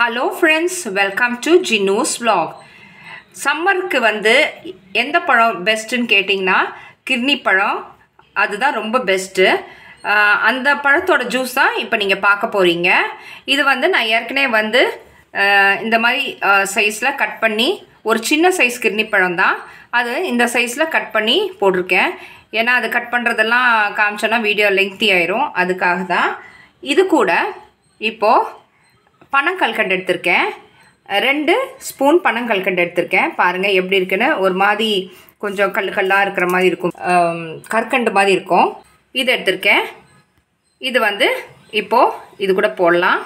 hello friends welcome to Jinu's vlog சம்மருக்கு வந்து எந்த பழம் பெஸ்ட்டுன்னு கேட்டிங்கன்னா கிர்னி பழம் அதுதான் ரொம்ப பெஸ்ட்டு அந்த பழத்தோட ஜூஸ் தான் இப்போ நீங்கள் பார்க்க போகிறீங்க இது வந்து நான் ஏற்கனவே வந்து ஆஹ், இந்த மாதிரி சைஸில் கட் பண்ணி ஒரு சின்ன சைஸ் கிர்னி பழம் தான் அது இந்த சைஸில் கட் பண்ணி போட்டிருக்கேன் ஏன்னா அது கட் பண்ணுறதெல்லாம் காமிச்சோன்னா வீடியோ லெங்க்தி ஆயிரும் அதுக்காக தான் இது கூட இப்போது பனங்கல்கண்டு எடுத்திருக்கேன் ரெண்டு ஸ்பூன் பனங்கல்கண்டு எடுத்திருக்கேன் பாருங்கள் எப்படி இருக்குன்னு ஒரு மாதிரி கொஞ்சம் கல் கல்லாக இருக்கிற மாதிரி இருக்கும் ஆம், கற்கண்டு மாதிரி இருக்கும் இது எடுத்திருக்கேன் இது வந்து இப்போது இது கூட போடலாம்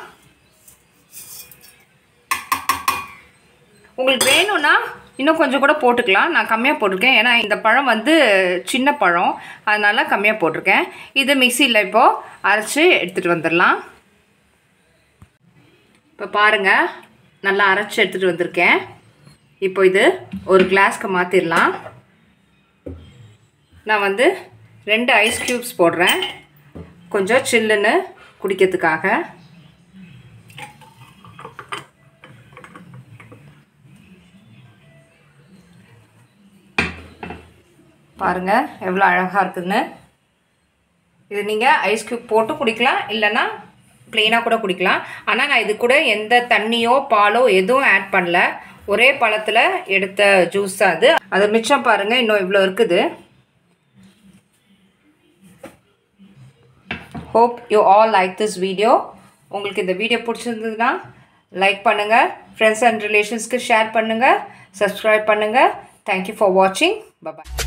உங்களுக்கு வேணும்னா இன்னும் கொஞ்சம் கூட போட்டுக்கலாம் நான் கம்மியாக போட்டிருக்கேன் ஏன்னா இந்த பழம் வந்து சின்ன பழம் அதனால கம்மியாக போட்டிருக்கேன் இது மிக்சியில் இப்போது அரைச்சி எடுத்துகிட்டு வந்துடலாம் இப்போ பாருங்கள் நல்லா அரைச்சி எடுத்துகிட்டு வந்திருக்கேன் இப்போ இது ஒரு கிளாஸ்க்கு மாற்றிடலாம் நான் வந்து ரெண்டு ஐஸ் க்யூப்ஸ் போடுறேன் கொஞ்சம் சில்லுன்னு குடிக்கிறதுக்காக பாருங்கள் எவ்வளோ அழகாக இருக்குதுன்னு இது நீங்கள் ஐஸ் க்யூப் போட்டு குடிக்கலாம் இல்லைன்னா ப்ளெயினாக கூட குடிக்கலாம் ஆனால் நான் இது கூட எந்த தண்ணியோ பாலோ எதுவும் ஆட் பண்ணல ஒரே பழத்தில் எடுத்த ஜூஸ் தான் அது அது மிச்சம் பாருங்கள் இன்னும் இவ்வளோ இருக்குது hope you all like this video உங்களுக்கு இந்த வீடியோ பிடிச்சிருந்ததுன்னா லைக் பண்ணுங்கள் ஃப்ரெண்ட்ஸ் அண்ட் ரிலேஷன்ஸ்க்கு ஷேர் பண்ணுங்கள் சப்ஸ்கிரைப் பண்ணுங்கள் தேங்க்யூ ஃபார் வாட்சிங் பபாய்